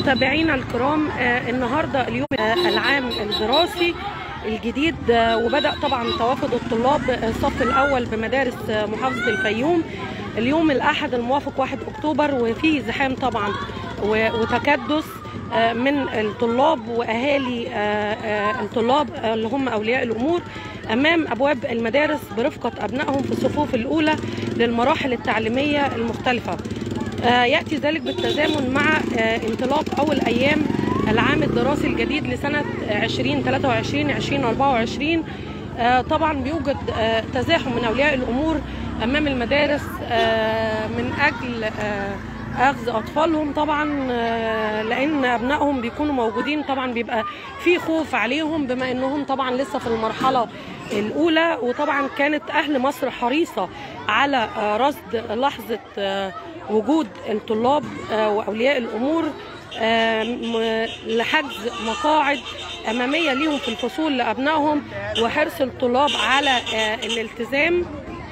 متابعينا الكرام آه، النهارده اليوم آه، العام الدراسي الجديد آه، وبدأ طبعا توافد الطلاب آه، الصف الأول بمدارس آه، محافظة الفيوم اليوم الأحد الموافق 1 أكتوبر وفي زحام طبعا و- وتكدس آه، من الطلاب وأهالي آه، آه، الطلاب آه، اللي هم أولياء الأمور أمام أبواب المدارس برفقة أبنائهم في الصفوف الأولى للمراحل التعليمية المختلفة آه، يأتي ذلك بالتزامن مع آه، انطلاق أول أيام العام الدراسي الجديد لسنة آه، 2023 2024 آه، طبعا بيوجد آه، تزاحم من أولياء الأمور أمام المدارس آه، من أجل آه، أخذ أطفالهم طبعا آه، لأن أبنائهم بيكونوا موجودين طبعا بيبقى في خوف عليهم بما أنهم طبعا لسه في المرحلة الأولى وطبعا كانت أهل مصر حريصة على آه، رصد لحظة آه، وجود الطلاب آه، وأولياء الأمور آه، م- لحجز مقاعد أمامية ليهم في الفصول لأبنائهم وحرص الطلاب على آه، الالتزام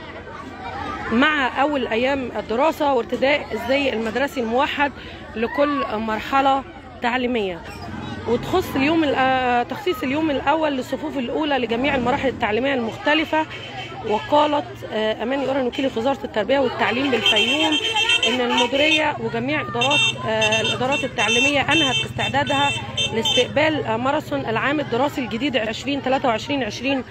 مع أول أيام الدراسة وارتداء الزي المدرسي الموحد لكل مرحلة تعليمية وتخص اليوم الأ- تخصيص اليوم الأول للصفوف الأولى لجميع المراحل التعليمية المختلفة وقالت آه، أماني أوران وكيلة وزارة التربية والتعليم بالفيوم إن المديرية وجميع إدارات آه، الإدارات التعليمية أنهت استعدادها لاستقبال آه، ماراثون العام الدراسي الجديد 2023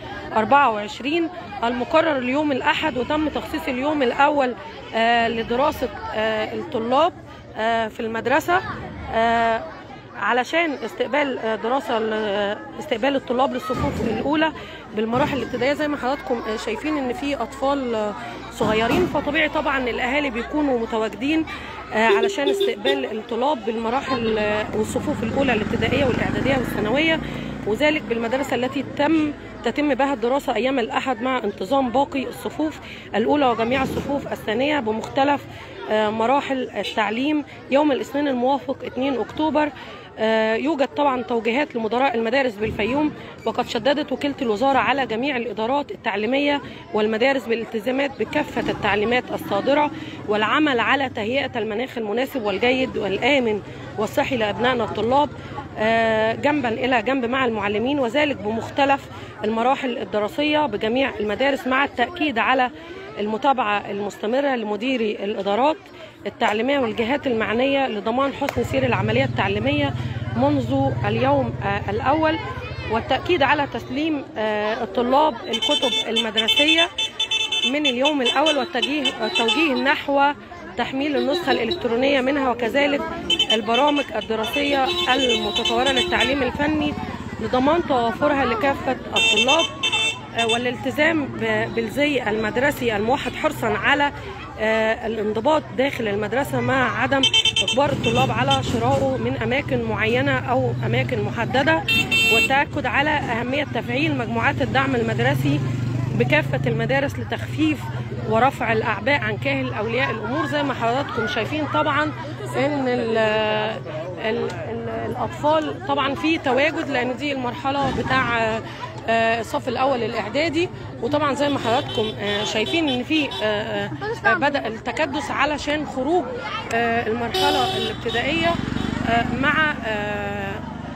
2024 المقرر اليوم الأحد وتم تخصيص اليوم الأول آه، لدراسة آه، الطلاب آه، في المدرسة آه، علشان استقبال آه، دراسة ل- استقبال الطلاب للصفوف الأولى بالمراحل الابتدائية زي ما حضراتكم آه، شايفين إن في أطفال آه، صغيرين فطبيعي طبعا الأهالي بيكونوا متواجدين آه، علشان استقبال الطلاب بالمراحل آه، والصفوف الأولى الابتدائية والإعدادية والثانوية وذلك بالمدارس التي تم تتم بها الدراسة أيام الأحد مع انتظام باقي الصفوف الأولى وجميع الصفوف الثانية بمختلف آه، مراحل التعليم يوم الاثنين الموافق 2 أكتوبر آه، يوجد طبعا توجيهات لمدراء المدارس بالفيوم وقد شددت وكيلة الوزارة على جميع الإدارات التعليمية والمدارس بالالتزامات بكافة التعليمات الصادرة والعمل على تهيئة المناخ المناسب والجيد والآمن والصحي لأبنائنا الطلاب آه، جنبا إلى جنب مع المعلمين وذلك بمختلف المراحل الدراسية بجميع المدارس مع التأكيد على المتابعة المستمرة لمديري الإدارات التعليمية والجهات المعنية لضمان حسن سير العملية التعليمية منذ اليوم آه، الأول والتأكيد على تسليم آه، الطلاب الكتب المدرسية من اليوم الأول والتوجيه التوجيه نحو تحميل النسخة الإلكترونية منها وكذلك البرامج الدراسية المتطورة للتعليم الفني لضمان توافرها لكافة الطلاب آه، والالتزام ب- بالزي المدرسي الموحد حرصا على آه، الانضباط داخل المدرسة مع عدم إجبار الطلاب على شرائه من أماكن معينة أو أماكن محددة والتأكد على أهمية تفعيل مجموعات الدعم المدرسي بكافة المدارس لتخفيف ورفع الأعباء عن كاهل أولياء الأمور زي ما حضراتكم شايفين طبعا إن ال ال ال الأطفال طبعا في تواجد لأن دي المرحلة بتاع آه، آه، الصف الأول الإعدادي وطبعا زي ما حضراتكم آه، شايفين إن في آه، آه، بدأ التكدس علشان خروج آه، المرحلة الابتدائية آه، مع آه،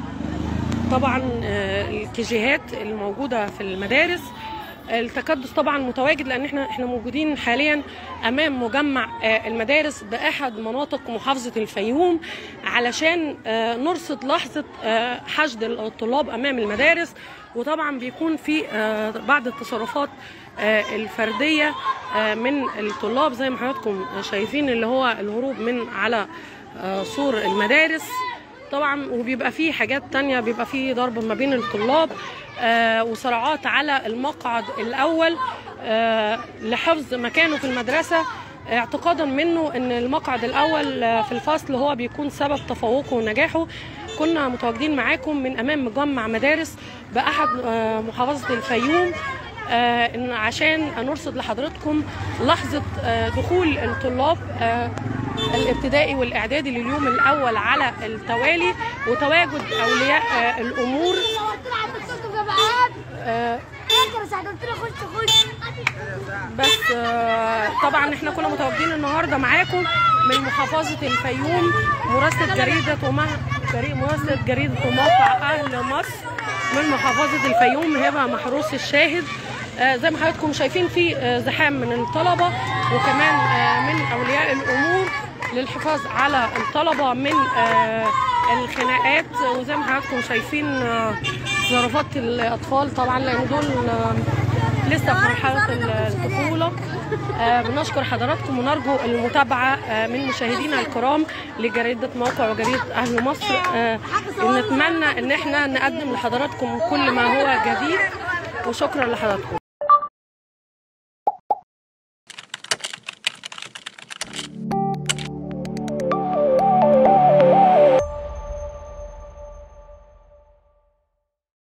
طبعا آه، الكيجيهات الموجوده في المدارس التكدس طبعا متواجد لان احنا احنا موجودين حاليا امام مجمع آه، المدارس باحد مناطق محافظه الفيوم علشان آه، نرصد لحظه آه، حشد الطلاب امام المدارس وطبعا بيكون في آه، بعض التصرفات آه، الفرديه آه، من الطلاب زي ما حضراتكم شايفين اللي هو الهروب من على آه، سور المدارس طبعا وبيبقى فيه حاجات تانية بيبقى فيه ضرب ما بين الطلاب آه وصراعات على المقعد الأول آه لحفظ مكانه في المدرسة اعتقادا منه ان المقعد الاول آه، في الفصل هو بيكون سبب تفوقه ونجاحه كنا متواجدين معاكم من امام مجمع مدارس باحد آه، محافظه الفيوم آه، إن عشان نرصد لحضراتكم لحظه آه، دخول الطلاب آه، الابتدائي والاعدادي لليوم الاول على التوالي وتواجد اولياء آه، الامور آه، بس آه، طبعا احنا كنا متواجدين النهارده معاكم من محافظه الفيوم مراسله جريده ومع فريق مراسلة جريدة وموقع أهل مصر من محافظة الفيوم هبة محروس الشاهد آه، زي ما حضراتكم شايفين في آه، زحام من الطلبة وكمان آه، من أولياء الأمور للحفاظ على الطلبة من آه، الخناقات وزي ما حضراتكم شايفين آه، تصرفات الأطفال طبعا لأن دول آه، لسه في مرحلة الطفولة آه، بنشكر حضراتكم ونرجو المتابعة آه، من مشاهدينا الكرام لجريدة موقع وجريدة أهل مصر آه، نتمنى إن احنا نقدم لحضراتكم كل ما هو جديد وشكرا لحضراتكم